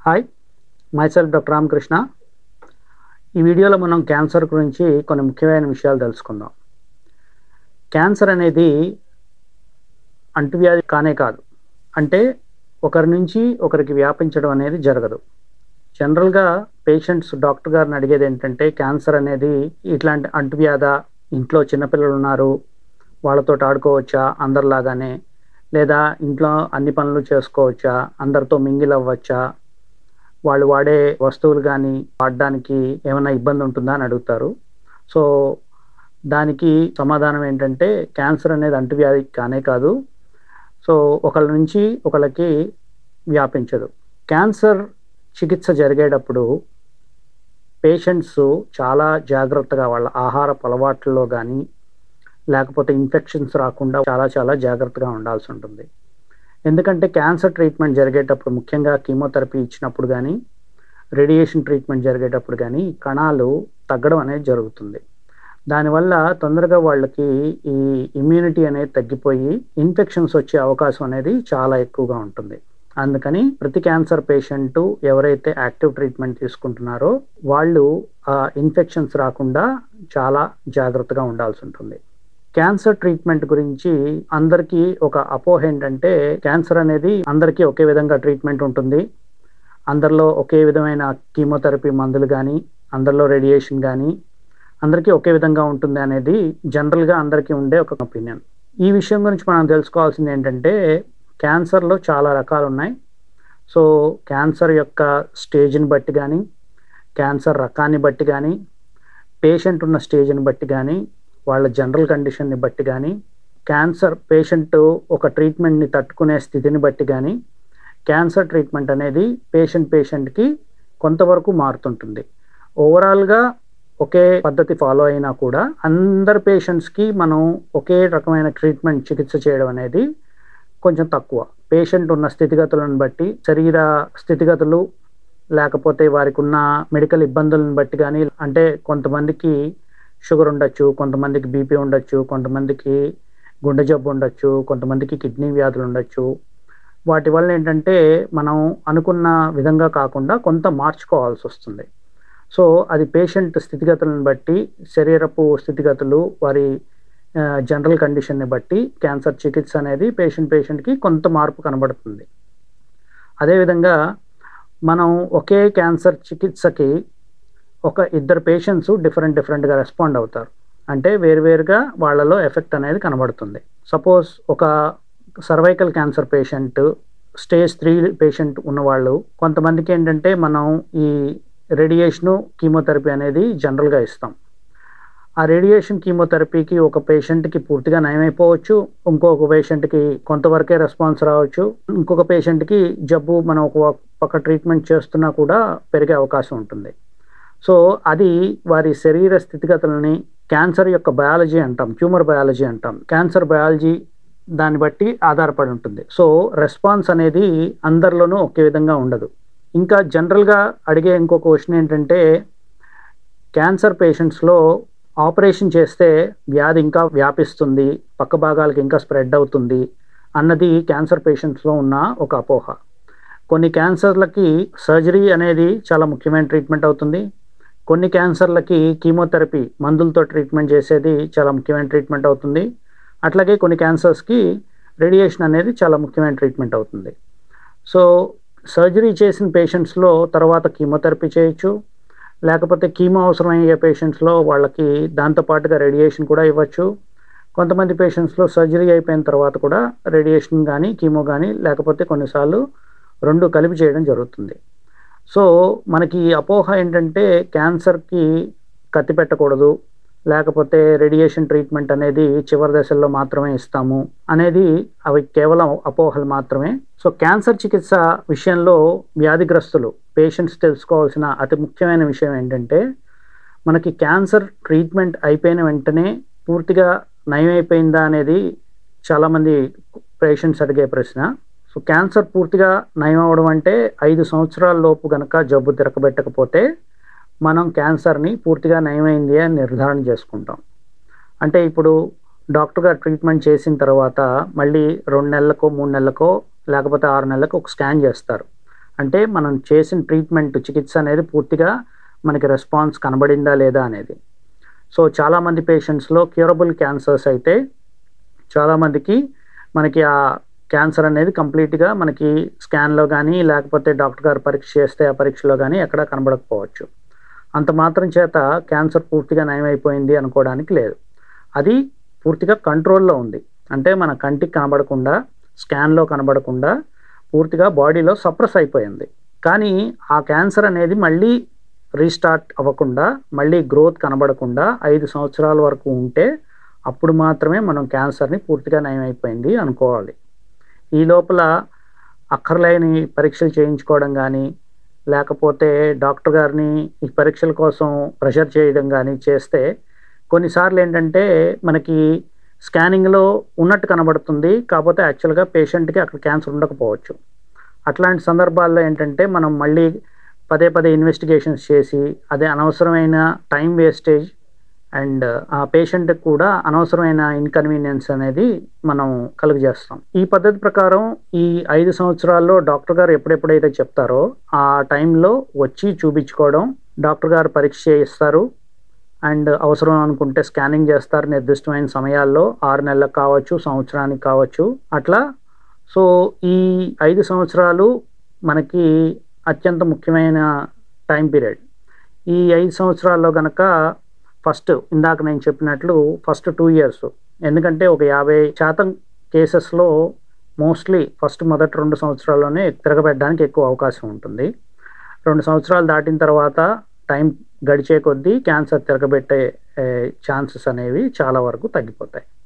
hi myself doctor Ramakrishna ఈ వీడియోలో మనం క్యాన్సర్ గురించి కొన్ని ముఖ్యమైన విషయాలు తెలుసుకుందాం క్యాన్సర్ అనేది అంటువ్యాధి కానే కాదు అంటే ఒకరి నుంచి ఒకరికి వ్యాపించడం అనేది జరగదు జనరల్గా పేషెంట్స్ డాక్టర్ గారిని అడిగేది ఏంటంటే క్యాన్సర్ అనేది ఇట్లాంటి అంటువ్యాధ ఇంట్లో చిన్నపిల్లలు ఉన్నారు వాళ్ళతో ఆడుకోవచ్చా అందరిలాగానే లేదా ఇంట్లో అన్ని పనులు చేసుకోవచ్చా అందరితో మింగిల్ అవ్వచ్చా వాళ్ళు వాడే వస్తువులు కానీ వాడడానికి ఏమైనా ఇబ్బంది ఉంటుందా అని అడుగుతారు సో దానికి సమాధానం ఏంటంటే క్యాన్సర్ అనేది అంటువ్యాధి కానే కాదు సో ఒకళ్ళ నుంచి ఒకళ్ళకి వ్యాపించదు క్యాన్సర్ చికిత్స జరిగేటప్పుడు పేషెంట్స్ చాలా జాగ్రత్తగా వాళ్ళ ఆహారపు అలవాట్లలో కానీ లేకపోతే ఇన్ఫెక్షన్స్ రాకుండా చాలా చాలా జాగ్రత్తగా ఉండాల్సి ఉంటుంది ఎందుకంటే క్యాన్సర్ ట్రీట్మెంట్ జరిగేటప్పుడు ముఖ్యంగా కీమోథెరపీ ఇచ్చినప్పుడు కానీ రేడియేషన్ ట్రీట్మెంట్ జరిగేటప్పుడు కానీ కణాలు తగ్గడం అనేది జరుగుతుంది దానివల్ల తొందరగా వాళ్ళకి ఈ ఇమ్యూనిటీ అనేది తగ్గిపోయి ఇన్ఫెక్షన్స్ వచ్చే అవకాశం అనేది చాలా ఎక్కువగా ఉంటుంది అందుకని ప్రతి క్యాన్సర్ పేషెంట్ ఎవరైతే యాక్టివ్ ట్రీట్మెంట్ తీసుకుంటున్నారో వాళ్ళు ఆ ఇన్ఫెక్షన్స్ రాకుండా చాలా జాగ్రత్తగా ఉండాల్సి ఉంటుంది క్యాన్సర్ ట్రీట్మెంట్ గురించి అందరికీ ఒక అపోహ ఏంటంటే క్యాన్సర్ అనేది అందరికీ ఒకే విధంగా ట్రీట్మెంట్ ఉంటుంది అందరిలో ఒకే విధమైన కీమోథెరపీ మందులు కానీ అందరిలో రేడియేషన్ కానీ అందరికీ ఒకే విధంగా ఉంటుంది అనేది జనరల్గా అందరికీ ఉండే ఒక ఒపీనియన్ ఈ విషయం గురించి మనం తెలుసుకోవాల్సింది ఏంటంటే క్యాన్సర్లో చాలా రకాలు ఉన్నాయి సో క్యాన్సర్ యొక్క స్టేజ్ని బట్టి కానీ క్యాన్సర్ రకాన్ని బట్టి కానీ పేషెంట్ ఉన్న స్టేజ్ని బట్టి కానీ వాళ్ళ జనరల్ కండిషన్ని బట్టి కానీ క్యాన్సర్ పేషెంట్ ఒక ట్రీట్మెంట్ని తట్టుకునే స్థితిని బట్టి కానీ క్యాన్సర్ ట్రీట్మెంట్ అనేది పేషెంట్ పేషెంట్కి కొంతవరకు మారుతుంటుంది ఓవరాల్గా ఒకే పద్ధతి ఫాలో అయినా కూడా అందరు పేషెంట్స్కి మనం ఒకే రకమైన ట్రీట్మెంట్ చికిత్స చేయడం అనేది కొంచెం తక్కువ పేషెంట్ ఉన్న స్థితిగతులను బట్టి శరీర స్థితిగతులు లేకపోతే వారికి ఉన్న మెడికల్ ఇబ్బందులను బట్టి కానీ అంటే కొంతమందికి షుగర్ ఉండొచ్చు కొంతమందికి బీపీ ఉండొచ్చు కొంతమందికి గుండె జబ్బు ఉండొచ్చు కొంతమందికి కిడ్నీ వ్యాధులు ఉండొచ్చు వాటి వల్ల ఏంటంటే మనం అనుకున్న విధంగా కాకుండా కొంత మార్చుకోవాల్సి వస్తుంది సో అది పేషెంట్ స్థితిగతులను బట్టి శరీరపు స్థితిగతులు వారి జనరల్ కండిషన్ని బట్టి క్యాన్సర్ చికిత్స అనేది పేషెంట్ పేషెంట్కి కొంత మార్పు కనబడుతుంది అదేవిధంగా మనం ఒకే క్యాన్సర్ చికిత్సకి ఒక ఇద్దరు పేషెంట్స్ డిఫరెంట్ డిఫరెంట్గా రెస్పాండ్ అవుతారు అంటే వేరువేరుగా వాళ్ళలో ఎఫెక్ట్ అనేది కనబడుతుంది సపోజ్ ఒక cervical cancer patient stage three patient ఉన్నవాళ్ళు కొంతమందికి ఏంటంటే మనం ఈ రేడియేషను కీమోథెరపీ అనేది జనరల్గా ఇస్తాం ఆ రేడియేషన్ కీమోథెరపీకి ఒక పేషెంట్కి పూర్తిగా నయమైపోవచ్చు ఇంకొక పేషెంట్కి కొంతవరకే రెస్పాన్స్ రావచ్చు ఇంకొక పేషెంట్కి జబ్బు మనం ఒక పక్క ట్రీట్మెంట్ చేస్తున్నా కూడా పెరిగే అవకాశం ఉంటుంది సో అది వారి శరీర స్థితిగతులని క్యాన్సర్ యొక్క బయాలజీ అంటాం ట్యూమర్ బయాలజీ అంటాం క్యాన్సర్ బయాలజీ దాన్ని బట్టి ఆధారపడి ఉంటుంది సో రెస్పాన్స్ అనేది అందరిలోనూ ఒకే విధంగా ఉండదు ఇంకా జనరల్గా అడిగే ఇంకొక క్వశ్చన్ ఏంటంటే క్యాన్సర్ పేషెంట్స్లో ఆపరేషన్ చేస్తే వ్యాధి ఇంకా వ్యాపిస్తుంది పక్క భాగాలకు ఇంకా స్ప్రెడ్ అవుతుంది అన్నది క్యాన్సర్ పేషెంట్స్లో ఉన్న ఒక అపోహ కొన్ని క్యాన్సర్లకి సర్జరీ అనేది చాలా ముఖ్యమైన ట్రీట్మెంట్ అవుతుంది కొన్ని క్యాన్సర్లకి కీమోథెరపీ మందులతో ట్రీట్మెంట్ చేసేది చాలా ముఖ్యమైన ట్రీట్మెంట్ అవుతుంది అట్లాగే కొన్ని క్యాన్సర్స్కి రేడియేషన్ అనేది చాలా ముఖ్యమైన ట్రీట్మెంట్ అవుతుంది సో సర్జరీ చేసిన పేషెంట్స్లో తర్వాత కీమోథెరపీ చేయొచ్చు లేకపోతే కీమో అవసరమయ్యే పేషెంట్స్లో వాళ్ళకి దాంతోపాటుగా రేడియేషన్ కూడా ఇవ్వచ్చు కొంతమంది పేషెంట్స్లో సర్జరీ అయిపోయిన తర్వాత కూడా రేడియేషన్ కానీ కీమో కానీ లేకపోతే కొన్నిసార్లు రెండు కలిపి చేయడం జరుగుతుంది సో మనకి అపోహ ఏంటంటే క్యాన్సర్కి కత్తి పెట్టకూడదు లేకపోతే రేడియేషన్ ట్రీట్మెంట్ అనేది చివరి దశల్లో మాత్రమే ఇస్తాము అనేది అవి కేవలం అపోహలు మాత్రమే సో క్యాన్సర్ చికిత్స విషయంలో వ్యాధిగ్రస్తులు పేషెంట్స్ తెలుసుకోవాల్సిన అతి ముఖ్యమైన విషయం ఏంటంటే మనకి క్యాన్సర్ ట్రీట్మెంట్ అయిపోయిన వెంటనే పూర్తిగా నయమైపోయిందా అనేది చాలామంది పేషెంట్స్ అడిగే ప్రశ్న సో క్యాన్సర్ పూర్తిగా నయం అవడం అంటే ఐదు సంవత్సరాల లోపు గనక జబ్బు తిరగబెట్టకపోతే మనం క్యాన్సర్ని పూర్తిగా నయమైంది అని నిర్ధారణ చేసుకుంటాం అంటే ఇప్పుడు డాక్టర్ గారు ట్రీట్మెంట్ చేసిన తర్వాత మళ్ళీ రెండు నెలలకో మూడు నెలలకో లేకపోతే ఆరు నెలలకు ఒక స్కాన్ చేస్తారు అంటే మనం చేసిన ట్రీట్మెంట్ చికిత్స అనేది పూర్తిగా మనకి రెస్పాన్స్ కనబడిందా లేదా అనేది సో చాలామంది పేషెంట్స్లో క్యూరబుల్ క్యాన్సర్స్ అయితే చాలామందికి మనకి ఆ క్యాన్సర్ అనేది కంప్లీట్గా మనకి స్కాన్లో కానీ లేకపోతే డాక్టర్ గారు పరీక్ష చేస్తే ఆ పరీక్షలో కానీ ఎక్కడా కనబడకపోవచ్చు అంత మాత్రం చేత క్యాన్సర్ పూర్తిగా నయమైపోయింది అనుకోవడానికి లేదు అది పూర్తిగా కంట్రోల్లో ఉంది అంటే మన కంటికి కనబడకుండా స్కాన్లో కనబడకుండా పూర్తిగా బాడీలో సప్రెస్ అయిపోయింది కానీ ఆ క్యాన్సర్ అనేది మళ్ళీ రీస్టార్ట్ అవ్వకుండా మళ్ళీ గ్రోత్ కనబడకుండా ఐదు సంవత్సరాల వరకు ఉంటే అప్పుడు మాత్రమే మనం క్యాన్సర్ని పూర్తిగా నయమైపోయింది అనుకోవాలి ఈ లోపల అక్కర్లేని పరీక్షలు చేయించుకోవడం కానీ లేకపోతే డాక్టర్ గారిని ఈ పరీక్షల కోసం ప్రెషర్ చేయడం కానీ చేస్తే కొన్నిసార్లు ఏంటంటే మనకి స్కానింగ్లో ఉన్నట్టు కనబడుతుంది కాకపోతే యాక్చువల్గా పేషెంట్కి అక్కడ క్యాన్సర్ ఉండకపోవచ్చు అట్లాంటి సందర్భాల్లో ఏంటంటే మనం మళ్ళీ పదే పదే ఇన్వెస్టిగేషన్స్ చేసి అదే అనవసరమైన టైం వేస్టేజ్ అండ్ ఆ పేషెంట్కి కూడా అనవసరమైన ఇన్కన్వీనియన్స్ అనేది మనం కలుగజేస్తాం ఈ పద్ధతి ప్రకారం ఈ ఐదు సంవత్సరాల్లో డాక్టర్ గారు ఎప్పుడెప్పుడైతే చెప్తారో ఆ టైంలో వచ్చి చూపించుకోవడం డాక్టర్ గారు పరీక్ష చేయిస్తారు అండ్ అవసరం అనుకుంటే స్కానింగ్ చేస్తారు నిర్దిష్టమైన సమయాల్లో ఆరు నెలలకు కావచ్చు సంవత్సరానికి కావచ్చు అట్లా సో ఈ ఐదు సంవత్సరాలు మనకి అత్యంత ముఖ్యమైన టైం పీరియడ్ ఈ ఐదు సంవత్సరాల్లో కనుక ఫస్ట్ ఇందాక నేను చెప్పినట్లు ఫస్ట్ టూ ఇయర్స్ ఎందుకంటే ఒక యాభై శాతం కేసెస్లో మోస్ట్లీ ఫస్ట్ మొదటి రెండు సంవత్సరాల్లోనే తిరగబెట్టడానికి ఎక్కువ అవకాశం ఉంటుంది రెండు సంవత్సరాలు దాటిన తర్వాత టైం గడిచే కొద్దీ క్యాన్సర్ తిరగబెట్టే ఛాన్సెస్ అనేవి చాలా వరకు తగ్గిపోతాయి